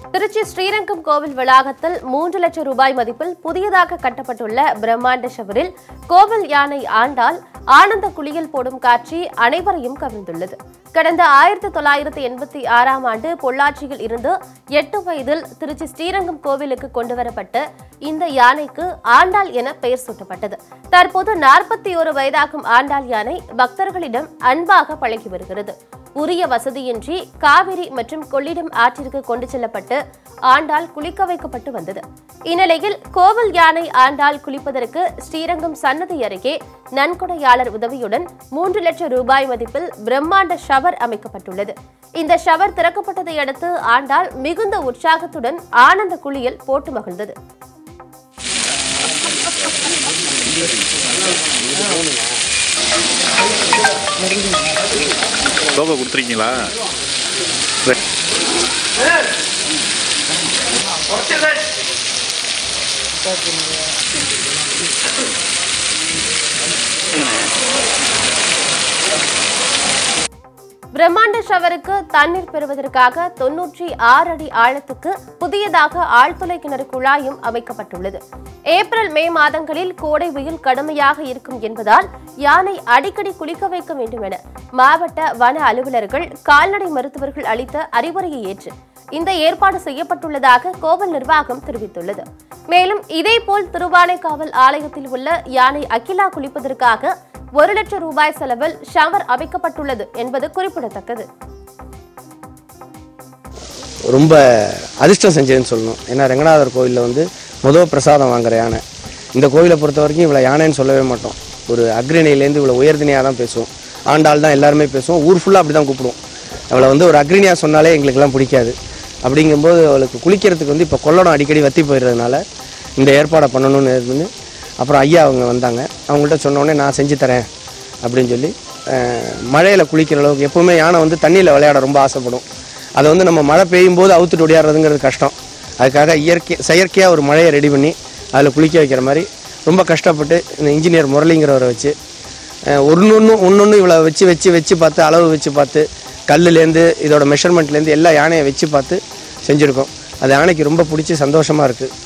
திருச்சி ஸ்ரீரங்கம் கோவில் வளாகத்தில் மூன்று லட்சம் ரூபாய் மதிப்பில் புதியதாக கட்டப்பட்டுள்ள பிரம்மாண்ட ஷவரில் கோவில் யானை ஆண்டால் ஆனந்த குளியல் போடும் காட்சி அனைவரையும் கவிழ்ந்துள்ளது கடந்த ஆயிரத்தி தொள்ளாயிரத்தி எண்பத்தி ஆறாம் ஆண்டு பொள்ளாச்சியில் இருந்து எட்டு வயதில் திருச்சி ஸ்ரீரங்கம் கோவிலுக்கு கொண்டுவரப்பட்ட இந்த யானைக்கு ஆண்டாள் என பெயர் சூட்டப்பட்டது தற்போது நாற்பத்தி ஒரு வயதாகும் ஆண்டாள் யானை பக்தர்களிடம் அன்பாக பழகி வருகிறது உரிய வசதியின்றி காவிரி மற்றும் கொள்ளிடம் ஆற்றிற்கு கொண்டு செல்லப்பட்டு ஆண்டாள் குளிக்க வைக்கப்பட்டு வந்தது இந்நிலையில் கோவில் யானை ஆண்டாள் குளிப்பதற்கு ஸ்ரீரங்கம் சன்னதி அருகே நன்கொடையாளர் உதவியுடன் மூன்று லட்சம் ரூபாய் மதிப்பில் பிரம்மாண்ட ஷவர் அமைக்கப்பட்டுள்ளது இந்த ஷவர் திறக்கப்பட்டதை அடுத்து ஆண்டாள் மிகுந்த உற்சாகத்துடன் ஆனந்த குளியல் போட்டு மகிழ்ந்தது லோகோ கொடுத்துருக்கீங்களா சரி. பிரம்மாண்ட ஷவருக்கு தண்ணீர் பெறுவதற்காக தொன்னூற்றி ஆறு அடி ஆழத்துக்கு புதியதாக ஆழ்துளை கிணறு குழாயும் அமைக்கப்பட்டுள்ளது ஏப்ரல் மே மாதங்களில் கோடை வெயில் கடுமையாக இருக்கும் என்பதால் யானை அடிக்கடி குளிக்க வைக்க வேண்டும் என மாவட்ட வன அலுவலர்கள் கால்நடை மருத்துவர்கள் அளித்த அறிவுரையை ஏற்று இந்த ஏற்பாடு செய்யப்பட்டுள்ளதாக கோவில் நிர்வாகம் தெரிவித்துள்ளது மேலும் இதேபோல் திருவானைக்காவல் ஆலயத்தில் உள்ள யானை அகிலா குளிப்பதற்காக ஒரு லட்சம் ரூபாய் செலவில் ஷவர் அமைக்கப்பட்டுள்ளது என்பது குறிப்பிடத்தக்கது ரொம்ப அதிர்ஷ்டம் செஞ்சதுன்னு சொல்லணும் ஏன்னா ரங்கநாதர் கோவிலில் வந்து முதல் பிரசாதம் வாங்குற யானை இந்த கோவிலை பொறுத்த வரைக்கும் இவ்வளோ யானைன்னு சொல்லவே மாட்டோம் ஒரு அக்ரிணியிலேருந்து இவ்வளோ உயர்தினியாக தான் பேசுவோம் ஆண்டாள் தான் எல்லாருமே பேசுவோம் ஊர் ஃபுல்லாக அப்படி தான் கூப்பிடுவோம் அவளை வந்து ஒரு அக்ரிணியாக சொன்னாலே எங்களுக்கெல்லாம் பிடிக்காது அப்படிங்கும்போது அவளுக்கு குளிக்கிறதுக்கு வந்து இப்போ கொள்ளடம் அடிக்கடி வத்தி போயிடுறதுனால இந்த ஏற்பாடை பண்ணணும்னு இருந்து அப்புறம் ஐயா அவங்க வந்தாங்க அவங்கள்ட்ட சொன்னோடனே நான் செஞ்சு தரேன் அப்படின்னு சொல்லி மழையில் குளிக்கிற அளவுக்கு எப்போவுமே யானை வந்து தண்ணியில் விளையாட ரொம்ப ஆசைப்படும் அதை வந்து நம்ம மழை பெய்யும் போது அவுத்துட்டு ஓடியாடுறதுங்கிறது கஷ்டம் அதுக்காக இயற்கை செயற்கையாக ஒரு மழையை ரெடி பண்ணி அதில் குளிக்க வைக்கிற மாதிரி ரொம்ப கஷ்டப்பட்டு இந்த இன்ஜினியர் முரளிங்கிறவரை வச்சு ஒன்று ஒன்று ஒன்று இவ்வளோ வச்சு வச்சு வச்சு பார்த்து அளவு வச்சு பார்த்து கல்லுலேருந்து இதோட மெஷர்மெண்ட்லேருந்து எல்லா யானையை வச்சு பார்த்து செஞ்சுருக்கோம் அது யானைக்கு ரொம்ப பிடிச்சி சந்தோஷமாக இருக்குது